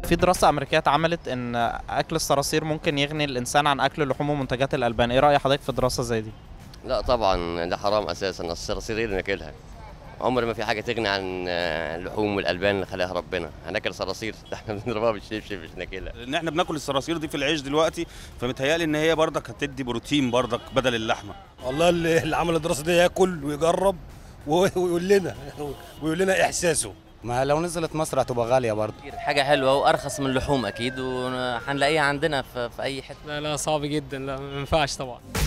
في دراسة أمريكية اتعملت إن أكل الصراصير ممكن يغني الإنسان عن أكل لحوم ومنتجات الألبان، إيه رأي حضرتك في دراسة زي دي؟ لا طبعا ده حرام اساسا الصراصير اللي ناكلها عمر ما في حاجه تغني عن آه، اللحوم والالبان اللي خلقها ربنا هناكل صراصير ده احنا بنضربها بالشبشب مش ناكلها لان احنا بناكل الصراصير دي في العيش دلوقتي فمتهيألي ان هي برضك هتدي بروتين برضك بدل اللحمه والله اللي اللي عمل الدراسه دي ياكل ويجرب ويقول لنا ويقول لنا احساسه ما لو نزلت مصر هتبقى غاليه برضه حاجة حلوة وأرخص من اللحوم أكيد وهنلاقيها عندنا في, في أي حتة لا لا صعب جدا لا ما ينفعش طبعا